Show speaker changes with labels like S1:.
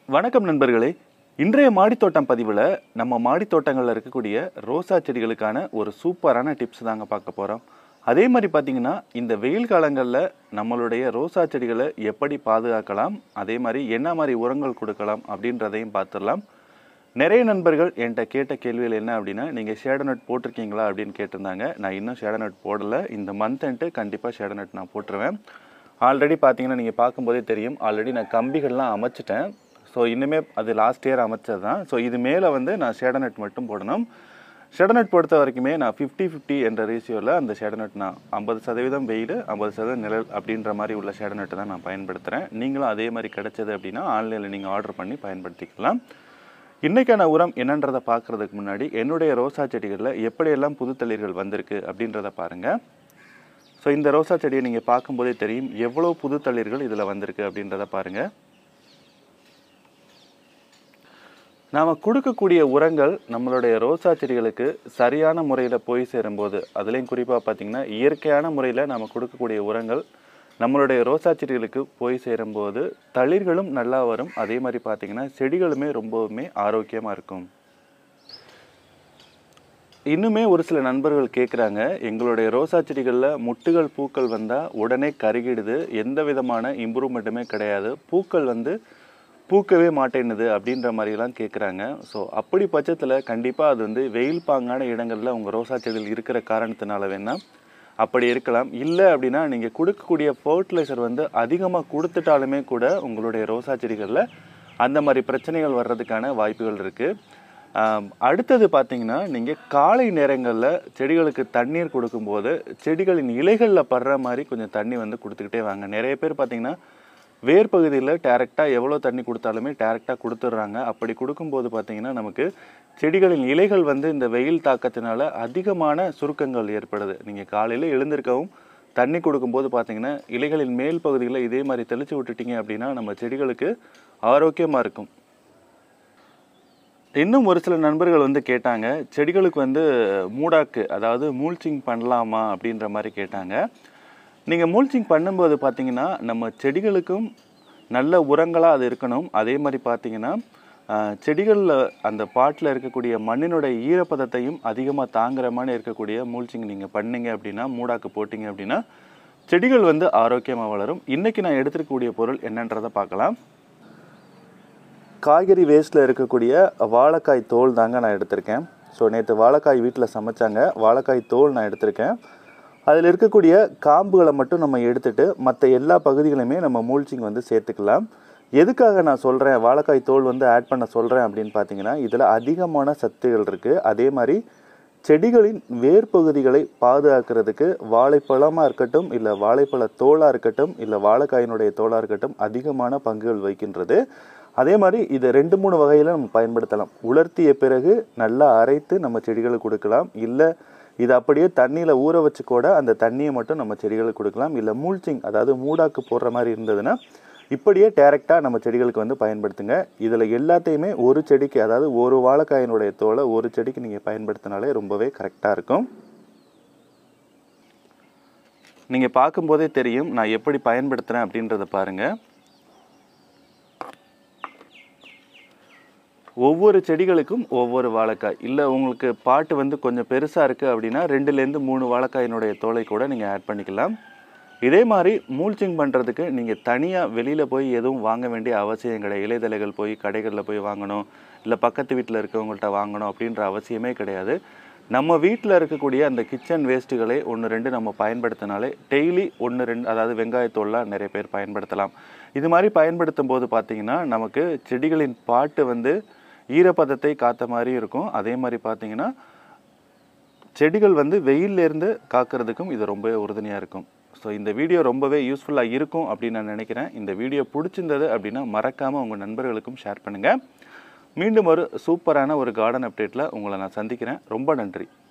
S1: வணக்கம் நண்பர்களே இன்றைய மாடித்தோட்டம் பதிவில் நம்ம மாடித்தோட்டங்களில் இருக்கக்கூடிய ரோசா செடிகளுக்கான ஒரு சூப்பரான டிப்ஸ் தாங்க பார்க்க போகிறோம் அதே மாதிரி பார்த்தீங்கன்னா இந்த வெயில் காலங்களில் நம்மளுடைய ரோசா செடிகளை எப்படி பாதுகாக்கலாம் அதே மாதிரி என்ன மாதிரி உரங்கள் கொடுக்கலாம் அப்படின்றதையும் பார்த்துடலாம் நிறைய நண்பர்கள் என்கிட்ட கேட்ட கேள்விகள் என்ன அப்படின்னா நீங்கள் ஷேடநட் போட்டிருக்கீங்களா அப்படின்னு கேட்டிருந்தாங்க நான் இன்னும் ஷேடநட் போடலை இந்த மந்த் என்ட்டு கண்டிப்பாக ஷேடநட் நான் போட்டுருவேன் ஆல்ரெடி பார்த்தீங்கன்னா நீங்கள் பார்க்கும்போதே தெரியும் ஆல்ரெடி நான் கம்பிகள்லாம் அமைச்சிட்டேன் ஸோ இன்னுமே அது லாஸ்ட் இயர் அமைச்சது தான் ஸோ இது மேலே வந்து நான் ஷேடநட் மட்டும் போடணும் ஷேடநட் பொறுத்த வரைக்குமே நான் ஃபிஃப்டி ஃபிஃப்டி என்ற ரேஷியோவில் அந்த ஷேடநட் நான் ஐம்பது சதவீதம் வெயில் ஐம்பது சதவீதம் நிழல் அப்படின்ற மாதிரி உள்ள ஷேடநட் தான் நான் பயன்படுத்துகிறேன் நீங்களும் அதே மாதிரி கிடைச்சது அப்படின்னா ஆன்லைனில் நீங்கள் ஆர்டர் பண்ணி பயன்படுத்திக்கலாம் இன்றைக்கான உரம் என்னன்றதை பார்க்குறதுக்கு முன்னாடி என்னுடைய ரோசா செடிகளில் எப்படியெல்லாம் புது தளிர்கள் வந்திருக்கு அப்படின்றத பாருங்கள் ஸோ இந்த ரோசா செடியை நீங்கள் பார்க்கும்போதே தெரியும் எவ்வளோ புது தளிர்கள் இதில் வந்திருக்கு அப்படின்றத பாருங்கள் நாம் கொடுக்கக்கூடிய உரங்கள் நம்மளுடைய ரோசா செடிகளுக்கு சரியான முறையில் போய் சேரும்போது அதுலேயும் குறிப்பாக பார்த்திங்கன்னா இயற்கையான முறையில் நாம் கொடுக்கக்கூடிய உரங்கள் நம்மளுடைய ரோசா செடிகளுக்கு போய் சேரும்போது தளிர்களும் நல்லா வரும் அதே மாதிரி பார்த்திங்கன்னா செடிகளுமே ரொம்பவுமே ஆரோக்கியமாக இருக்கும் இன்னுமே ஒரு சில நண்பர்கள் கேட்குறாங்க எங்களுடைய ரோசா செடிகளில் முட்டுகள் பூக்கள் வந்தால் உடனே கருகிடுது எந்த விதமான இம்ப்ரூவ்மெண்ட்டுமே கிடையாது பூக்கள் வந்து பூக்கவே மாட்டேன்னுது அப்படின்ற மாதிரிலாம் கேட்குறாங்க ஸோ அப்படி பட்சத்தில் கண்டிப்பாக அது வந்து வெயில் பாங்கான இடங்களில் உங்கள் ரோசா செடிகள் இருக்கிற காரணத்தினால வேணால் அப்படி இருக்கலாம் இல்லை அப்படின்னா நீங்கள் கொடுக்கக்கூடிய ஃபர்டிலைசர் வந்து அதிகமாக கொடுத்துட்டாலுமே கூட உங்களுடைய ரோசா செடிகளில் அந்த மாதிரி பிரச்சனைகள் வர்றதுக்கான வாய்ப்புகள் இருக்குது அடுத்தது பார்த்தீங்கன்னா நீங்கள் காலை நேரங்களில் செடிகளுக்கு தண்ணீர் கொடுக்கும்போது செடிகளின் இலைகளில் படுற மாதிரி கொஞ்சம் தண்ணி வந்து கொடுத்துக்கிட்டே வாங்க நிறைய பேர் பார்த்தீங்கன்னா வேர் பகுதியில் டேரெக்டாக எவ்வளோ தண்ணி கொடுத்தாலுமே டேரெக்டாக கொடுத்துட்றாங்க அப்படி கொடுக்கும்போது பார்த்தீங்கன்னா நமக்கு செடிகளின் இலைகள் வந்து இந்த வெயில் தாக்கத்தினால அதிகமான சுருக்கங்கள் ஏற்படுது நீங்கள் காலையில் எழுந்திருக்கவும் தண்ணி கொடுக்கும்போது பார்த்தீங்கன்னா இலைகளின் மேல் பகுதியில் இதே மாதிரி தெளித்து விட்டுட்டீங்க அப்படின்னா நம்ம செடிகளுக்கு ஆரோக்கியமாக இருக்கும் இன்னும் ஒரு சில நண்பர்கள் வந்து கேட்டாங்க செடிகளுக்கு வந்து மூடாக்கு அதாவது மூல்ச்சிங் பண்ணலாமா அப்படின்ற மாதிரி கேட்டாங்க நீங்கள் மூல்ச்சிங் பண்ணும்போது பார்த்தீங்கன்னா நம்ம செடிகளுக்கும் நல்ல உரங்களாக அது இருக்கணும் அதே மாதிரி பார்த்தீங்கன்னா செடிகளில் அந்த பாட்டில் இருக்கக்கூடிய மண்ணினுடைய ஈரப்பதத்தையும் அதிகமாக தாங்குற மாதிரி இருக்கக்கூடிய மூல்ச்சிங் நீங்கள் பண்ணீங்க அப்படின்னா மூடாக்கு போட்டிங்க அப்படின்னா செடிகள் வந்து ஆரோக்கியமாக வளரும் இன்றைக்கி நான் எடுத்துருக்கக்கூடிய பொருள் என்னன்றதை பார்க்கலாம் காய்கறி வேஸ்ட்டில் இருக்கக்கூடிய வாழைக்காய் தோல் தாங்க நான் எடுத்திருக்கேன் ஸோ நேற்று வாழைக்காய் வீட்டில் சமைச்சாங்க வாழைக்காய் தோல் நான் எடுத்திருக்கேன் அதில் இருக்கக்கூடிய காம்புகளை மட்டும் நம்ம எடுத்துட்டு மற்ற எல்லா பகுதிகளையுமே நம்ம மூழ்ச்சிங் வந்து சேர்த்துக்கலாம் எதுக்காக நான் சொல்கிறேன் வாழைக்காய் தோல் வந்து ஆட் பண்ண சொல்கிறேன் அப்படின்னு பார்த்தீங்கன்னா இதில் அதிகமான சத்துகள் இருக்குது அதே மாதிரி செடிகளின் வேர் பகுதிகளை பாதுகாக்கிறதுக்கு வாழைப்பழமாக இருக்கட்டும் இல்லை வாழைப்பழ தோலாக இருக்கட்டும் இல்லை வாழைக்காயினுடைய தோலாக இருக்கட்டும் அதிகமான பங்குகள் வைக்கின்றது அதே மாதிரி இதை ரெண்டு மூணு வகையில் நம்ம பயன்படுத்தலாம் உலர்த்திய பிறகு நல்லா அரைத்து நம்ம செடிகளுக்கு கொடுக்கலாம் இல்லை இது அப்படியே தண்ணியில் ஊற வச்சு கூட அந்த தண்ணியை மட்டும் நம்ம செடிகளுக்கு கொடுக்கலாம் இல்லை மூழ்ச்சிங் அதாவது மூடாக்கு போடுற மாதிரி இருந்ததுன்னா இப்படியே டேரெக்டாக நம்ம செடிகளுக்கு வந்து பயன்படுத்துங்க இதில் எல்லாத்தையுமே ஒரு செடிக்கு அதாவது ஒரு வாழைக்காயினுடைய தோலை ஒரு செடிக்கு நீங்கள் பயன்படுத்தினாலே ரொம்பவே கரெக்டாக இருக்கும் நீங்கள் பார்க்கும்போதே தெரியும் நான் எப்படி பயன்படுத்துகிறேன் அப்படின்றத பாருங்கள் ஒவ்வொரு செடிகளுக்கும் ஒவ்வொரு வாழைக்காய் இல்லை உங்களுக்கு பாட்டு வந்து கொஞ்சம் பெருசாக இருக்குது அப்படின்னா ரெண்டுலேருந்து மூணு வாழைக்காயினுடைய தோலை கூட நீங்கள் ஆட் பண்ணிக்கலாம் இதே மாதிரி மூல்ச்சிங் பண்ணுறதுக்கு நீங்கள் தனியாக வெளியில் போய் எதுவும் வாங்க வேண்டிய அவசியம் கிடையாது இலைதலைகள் போய் கடைகளில் போய் வாங்கணும் இல்லை பக்கத்து வீட்டில் இருக்கவங்கள்ட்ட வாங்கணும் அப்படின்ற அவசியமே கிடையாது நம்ம வீட்டில் இருக்கக்கூடிய அந்த கிச்சன் வேஸ்ட்டுகளை ஒன்று ரெண்டு நம்ம பயன்படுத்தினாலே டெய்லி ஒன்று ரெண்டு அதாவது வெங்காயத்தோல்லாம் நிறைய பேர் பயன்படுத்தலாம் இது மாதிரி பயன்படுத்தும் போது பார்த்திங்கன்னா நமக்கு செடிகளின் பாட்டு வந்து ஈரப்பதத்தை காத்த மாதிரி இருக்கும் அதே மாதிரி பார்த்தீங்கன்னா செடிகள் வந்து வெயிலேருந்து காக்கிறதுக்கும் இது ரொம்பவே உறுதுணையாக இருக்கும் ஸோ இந்த வீடியோ ரொம்பவே யூஸ்ஃபுல்லாக இருக்கும் அப்படின்னு நான் நினைக்கிறேன் இந்த வீடியோ பிடிச்சிருந்தது அப்படின்னா மறக்காமல் உங்கள் நண்பர்களுக்கும் ஷேர் பண்ணுங்கள் மீண்டும் ஒரு சூப்பரான ஒரு கார்டன் அப்டேட்டில் உங்களை நான் சந்திக்கிறேன் ரொம்ப நன்றி